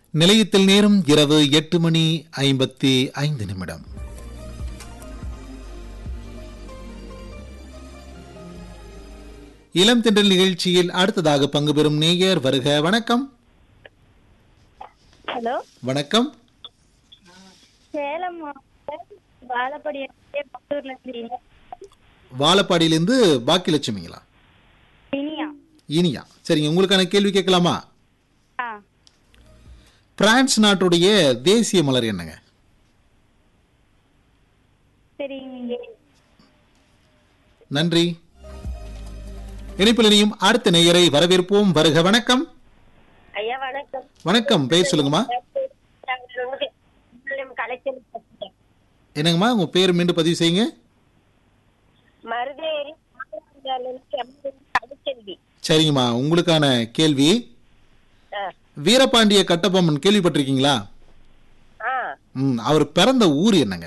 நிலையத்தில் நேரம் இரவு எட்டு மணி ஐம்பத்தி ஐந்து நிமிடம் இளம் தென்றல் நிகழ்ச்சியில் அடுத்ததாக பங்கு பெறும் நேயர் வருக வணக்கம் ஹலோ வணக்கம் சேலம் மாவட்டம் வாழப்படி பத்தூர்ல இருந்து வாழப்பாடியிலிருந்து பாக்கியலட்சுமிங்களா இனியா இனியா சரிங்க உங்களுக்கான கேள்வி கேட்கலாமா ஆ பிரான்ஸ் நாட்டுடைய தேசிய மலர் என்னங்க சரிங்க நன்றி இணைப்பில் இணையும் அடுத்த நேயரை வரவேற்போம் வருக வணக்கம் ஐயா வணக்கம் வணக்கம் பெயர் சொல்லுங்கம்மா கலைச்சல் என்னங்கம்மா உங்க பேர் மீண்டும் பதிவு செய்யுங்க மருதேரி கலைச்செல்வி சரிங்கம்மா உங்களுக்கான கேள்வி வீரபாண்டிய கட்டபொம்மன் கேள்விப்பட்டிருக்கீங்களா ஆ ம் அவர் பிறந்த ஊர் என்னங்க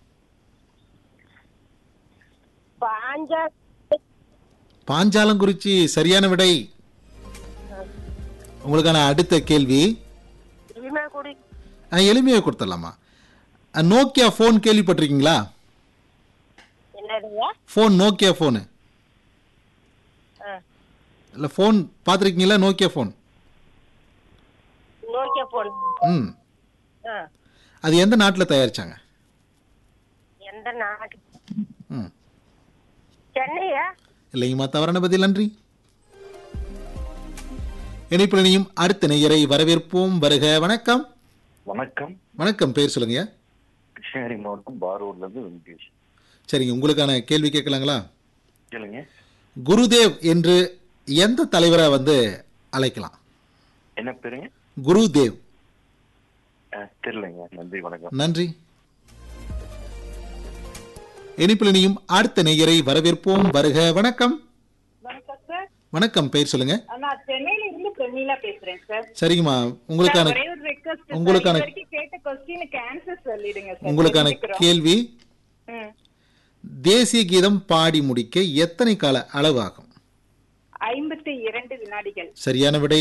பாஞ்சா பாஞ்சாலங்குறிச்சி சரியான விடை உங்களுக்கான அடுத்த கேள்வி குடி ஆ, எளிமையா கொடுத்துடலாமா ஆ, நோக்கியா ஃபோன் கேள்விப்பட்டிருக்கீங்களா என்னதுயா ஃபோன் நோக்கியா ஃபோனு இல்லை ஃபோன் பார்த்துருக்கீங்களா நோக்கியா ஃபோன் நோக்கியா போன் ம் அது எந்த நாட்டில் தயாரிச்சாங்க எந்த நாடு ம் சென்னையா இல்லைங்கம்மா தவறான பதில் நன்றி இணைப்பில் இணையும் அடுத்த நேயரை வரவேற்போம் வருக வணக்கம் வணக்கம் வணக்கம் பேர் சொல்லுங்க கிருஷ்ணகிரி மாவட்டம் பாரூர்ல இருந்து வெங்கடேஷ் சரிங்க உங்களுக்கான கேள்வி கேட்கலாங்களா கேளுங்க குருதேவ் என்று எந்த தலைவரை வந்து அழைக்கலாம் என்ன பேருங்க குருதேவ் அஹ், தெரியலைங்க நன்றி வணக்கம் நன்றி இணைப்பில் இணையும் அடுத்த நேயரை வரவேற்போம் வருக வணக்கம் வணக்கம் சார் வணக்கம் பெயர் சொல்லுங்க நான் சென்னையில இருந்து பிரமீளா பேசுறேன் சார் சரிங்கம்மா உங்களுக்கான ஒரே ஒரு ரெக்வஸ்ட் உங்களுக்கான- வரைக்கும் கேட்ட கொஸ்டினுக்கு ஆன்சர் சொல்லிடுங்க சார் உங்களுக்கான தெரிஞ்சுக்கிறோம். கேள்வி ம். தேசிய கீதம் பாடி முடிக்க எத்தனை கால அளவு ஆகும் ஐம்பத்தி இரண்டு வினாடிகள் சரியான விடை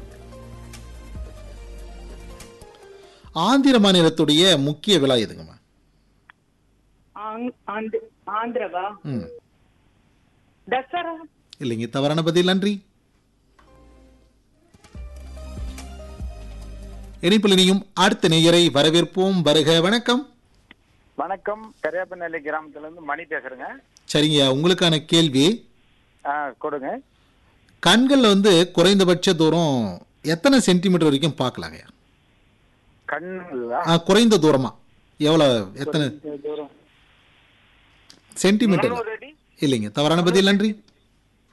ஆந்திர மாநிலத்துடைய முக்கிய விழா எதுங்கம்மா ஆங்- ஆந்து- ஆந்திரவா ம் தசரா இல்லைங்க தவறான பதில் நன்றி இணைப்பில் இனியும் அடுத்த நேயரை வரவேற்போம் வருக வணக்கம் வணக்கம் கரியாப்பநல்லி கிராமத்துல இருந்து மணி பேசுறேங்க சரிங்க உங்களுக்கான கேள்வி ஆ கொடுங்க கண்கள்ல வந்து குறைந்தபட்ச தூரம் எத்தனை சென்டிமீட்டர் வரைக்கும் பார்க்கலாங்க கண்ணுங்களா ஆ, குறைந்த தூரமா எவ்வளவு எத்தனை தூரம் சென்டிமீட்டர் முந்நூறு அடி இல்லைங்க தவறான பதில் நன்றி